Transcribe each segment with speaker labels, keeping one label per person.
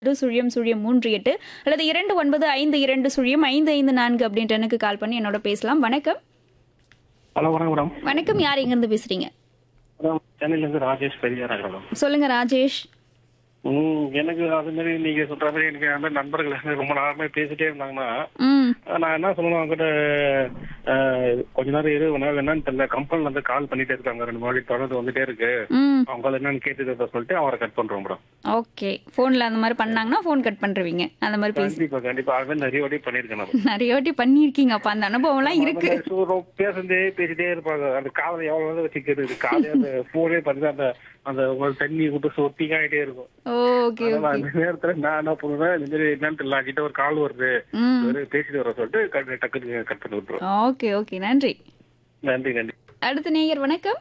Speaker 1: ஒரு சுழியம் சுழியம் மூன்று எட்டு அல்லது இரண்டு ஒன்பது ஐந்து இரண்டு சுழியம் ஐந்து ஐந்து நான்கு அப்படின்ற எனக்கு கால் பண்ணி என்னோட பேசலாம் வணக்கம்
Speaker 2: ஹலோ வணக்கம் மேடம்
Speaker 1: வணக்கம் யார் எங்கிருந்து பேசுறீங்க
Speaker 2: மேடம் சென்னையிலேருந்து ராஜேஷ் பெரியார் மேடம்
Speaker 1: சொல்லுங்க ராஜேஷ்
Speaker 2: ம் எனக்கு அது மாதிரி நீங்க சொல்ற மாதிரி எனக்கு அந்த மாதிரி நண்பர்கள் எனக்கு ரொம்ப நேரமே பேசிட்டே இருந்தாங்கன்னா
Speaker 1: ம்
Speaker 2: நான் என்ன சொல்லணும் அவங்ககிட்ட அஹ், கொஞ்ச நேரம் இரு ஒரு நாள் என்னன்னு தெரியல கம்பெனில இருந்து கால் பண்ணிட்டே இருக்காங்க ரெண்டு மாதிரி தொடர்ந்து வந்துட்டே இருக்கு
Speaker 1: ம்
Speaker 2: அவங்க கால் என்னன்னு கேட்டுட்டு சொல்லிட்டு அவரை கட் பண்றோம் மேடம்
Speaker 1: ஓகே ஃபோனில் அந்த மாதிரி பண்ணாங்கன்னா ஃபோன் கட் பண்ணுருவீங்க அந்த மாதிரி பேசி
Speaker 2: கண்டிப்பா கண்டிப்பா அது மாதிரி நிறைய வாட்டி பண்ணியிருக்கேன் நான்
Speaker 1: நிறைய வாட்டி பண்ணியிருக்கீங்க அப்போ அந்த அனுபவம்லாம் இருக்கு
Speaker 2: அந்த மாதிரி சு- பேசுறதே பேசிட்டே இருப்பாங்க அந்த காலை எவ்வளவு நேரம் வச்சு கேட்டு காலையில அந்த போனே பார்த்து அந்த அந்த ஒரு தண்ணி விட்டு சொத்திங்க ஆயிட்டே இருக்கும்
Speaker 1: ஓகே
Speaker 2: அதனால அந்த நேரத்துல நான் என்ன பண்ணுவேன் இந்த மாதிரி என்னன்னு தெரியல கிட்ட ஒரு கால் வருது
Speaker 1: ம்
Speaker 2: வெறும் பேசிட்டு வர சொல்லிட்டு கட் டக்குன்னு கட் பண்ணி விட்டுருவோம்
Speaker 1: ஓகே ஓகே நன்றி
Speaker 2: நன்றி நன்றி
Speaker 1: அடுத்த நேயர் வணக்கம்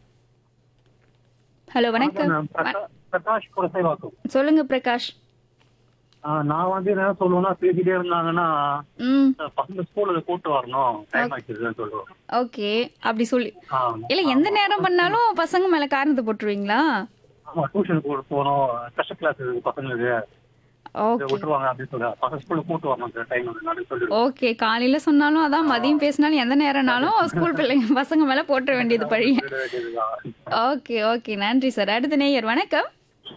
Speaker 1: ஹலோ வணக்கம் வ-
Speaker 3: பிரகாஷ் குலசேவாக்கம்
Speaker 1: சொல்லுங்க பிரகாஷ்
Speaker 3: நான் வந்து என்ன சொல்லுவேன்னா பேசிட்டே இருந்தாங்கன்னா
Speaker 1: ம்
Speaker 3: பசங்க ஸ்கூல்ல கூட்டு வரணும் டைம் ஆயிடுச்சுன்னு சொல்லுவோம்
Speaker 1: ஓகே அப்படி சொல்லி
Speaker 3: ஆ,
Speaker 1: இல்ல எந்த நேரம் பண்ணாலும் பசங்க மேல காரணத்தை போட்டுருவீங்களா
Speaker 3: ஆமா டியூஷன் கூட போகணும் ஸ்பெஷல் கிளாஸ் பசங்களுக்கு இதை
Speaker 1: ஓகே
Speaker 3: விட்டுருவாங்க அப்படின்னு சொல்லுவாங்க பசங்க ஸ்கூல்ல கூட்டு வரணும் டைம் அப்படின்னு சொல்லிடுவோம்
Speaker 1: ஓகே காலையில சொன்னாலும் அதான் மதியம் பேசினாலும் எந்த நேரம்னாலும் ஸ்கூல் பிள்ளைங்க பசங்க மேல போட்டுற வேண்டியது பழிய ஓகே ஓகே நன்றி சார் அடுத்த நேயர் வணக்கம்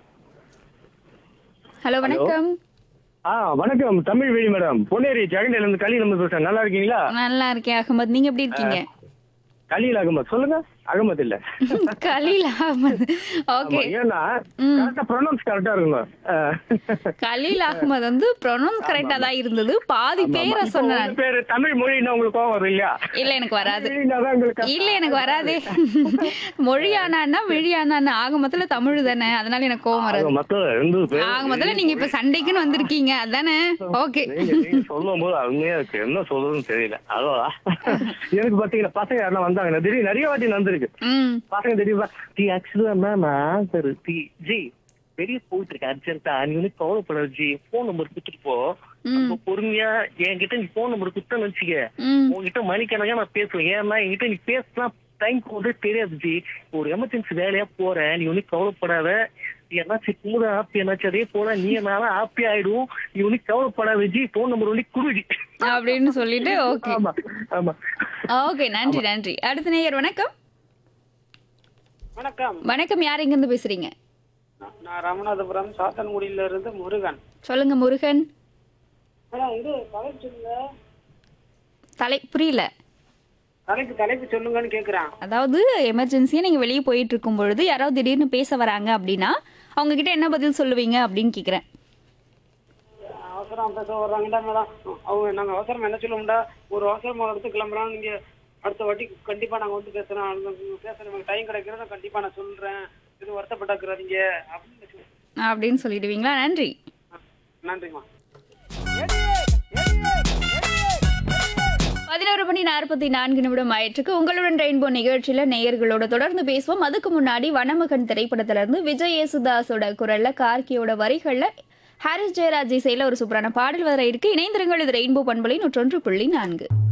Speaker 1: ஹலோ வணக்கம்
Speaker 4: ஆ வணக்கம் தமிழ் வேணி மேடம் பொன்னேரி ஜெகண்டையில இருந்து கலி நம்ம பேசுறேன் நல்லா இருக்கீங்களா
Speaker 1: நல்லா இருக்கேன் அகமது நீங்க எப்படி இருக்கீங்க
Speaker 4: கலீல் அகமது சொல்லுங்க அகமது இல்ல
Speaker 1: கலீல் அகமது ஓகே
Speaker 4: ஆமா, ஏன்னா கரெக்டா ப்ரொனவுன்ஸ் கரெக்டா இருக்கணும் ஆ.
Speaker 1: கலீல் அகமது வந்து ப்ரொனவுன்ஸ் கரெக்டா தான் இருந்தது பாதி பேரை
Speaker 4: இப்போ
Speaker 1: சொன்னேன்
Speaker 4: உங்க பேரு தமிழ் மொழின்னா உங்களுக்கு கோவம் வரும் இல்லையா
Speaker 1: இல்ல எனக்கு வராது
Speaker 4: மொழின்னா தான் உங்களுக்கு
Speaker 1: இல்ல எனக்கு வராதே மொழியானா விழியானா ஆக மொத்தத்துல தமிழ் தானே அதனால எனக்கு கோவம் வராது
Speaker 4: ஆக மொத்தம் ரெண்டு பேர்
Speaker 1: ஆக மொத்தத்துல நீங்க இப்ப சண்டைக்குன்னு வந்திருக்கீங்க அதானே ஓகே
Speaker 4: நீங்க நீங்க சொல்லும் போது அருமையா இருக்கு என்ன சொல்றதுன்னு தெரியல அதுவா எனக்கு பாத்தீங்கன்னா பசங்க யாரும் வந்தாங்க திடீர்னு நிறைய வாட்டி நடந்திருக்கு
Speaker 1: ம்
Speaker 4: பசங்க திடீர்னு டி ஆக்சுவலா மேம் ஆன்சர் டி ஜி வெளியே போயிட்டு இருக்க அர்ஜென்ட்டா நீ வந்து கவலைப்படாது ஜி போன் நம்பர் கொடுத்துட்டு போ ரொம்ப பொறுமையா என்கிட்ட நீ போன் நம்பர் கொடுத்தேன்னு வச்சுக்க
Speaker 1: ம்
Speaker 4: உங்ககிட்ட மணிக்கணக்கா நான் பேசுவேன் ஏன்னா என்கிட்ட நீ பேசினா டைம் போதே தெரியாது ஜி ஒரு எமர்ஜென்சி வேலையா போறேன் நீ ஒன்னும் கவலைப்படாத என்னாச்சும் கூட ஹாப்பி என்னாச்சும் அதே போல நீ என்னால ஹாப்பி ஆயிடும் நீ ஒன்னும் கவலைப்படாத ஜி போன் நம்பர் ஒன்லி குடுஜி
Speaker 1: அப்படின்னு சொல்லிட்டு ஓகே
Speaker 4: ஆமா ஆமா
Speaker 1: ஓகே நன்றி நன்றி அடுத்த நேயர் வணக்கம்
Speaker 5: வணக்கம்
Speaker 1: வணக்கம் யார் எங்க இருந்து பேசுறீங்க
Speaker 5: நான் ராமநாதபுரம் சாத்தன்குடியில இருந்து முருகன்
Speaker 1: சொல்லுங்க முருகன்
Speaker 5: மேடம் இது தலைப்பு சொல்லுங்க
Speaker 1: தலை புரியல
Speaker 5: தலைப்பு தலைப்பு சொல்லுங்கன்னு கேக்குறேன்
Speaker 1: அதாவது எமர்ஜென்சியா நீங்க வெளியே போயிட்டு இருக்கும் பொழுது யாராவது திடீர்னு பேச வராங்க அப்படின்னா அவங்க கிட்ட என்ன பதில் சொல்லுவீங்க அப்படின்னு கேக்குறேன்
Speaker 5: அவசரம் பேச வர்றாங்கடா மேடம் அவங்க நாங்க அவசரம் என்ன சொல்லுவோம்டா ஒரு அவசரமா எடுத்து கிளம்புறோம் நீங்க அடுத்த வாட்டி கண்டிப்பா நாங்க வந்து பேசுறோம் அந்த பேசுறோம் டைம் கிடைக்கிறத கண்டிப்பா நான் சொல்றேன் இது வருத்தப்பட்டாக்குறாதீங்க அப்படின்னு சொல்லு.
Speaker 1: அப்படின்னு சொல்லிடுவீங்களா நன்றி
Speaker 5: நன்றிம்மா
Speaker 1: பதினோரு மணி நாற்பத்தி நான்கு நிமிடம் ஆயிற்றுக்கு உங்களுடன் ரெயின்போ நிகழ்ச்சியில நேயர்களோட தொடர்ந்து பேசுவோம் அதுக்கு முன்னாடி வனமகன் திரைப்படத்துல இருந்து விஜய் யேசுதாஸோட குரல்ல கார்கியோட வரிகள்ல ஹாரிஸ் ஜெயராஜ் இசையில ஒரு சூப்பரான பாடல் வர இருக்கு இணைந்திருங்கள் இது ரெயின்போ பண்பலை நூற்றொன்று புள்ளி நான்கு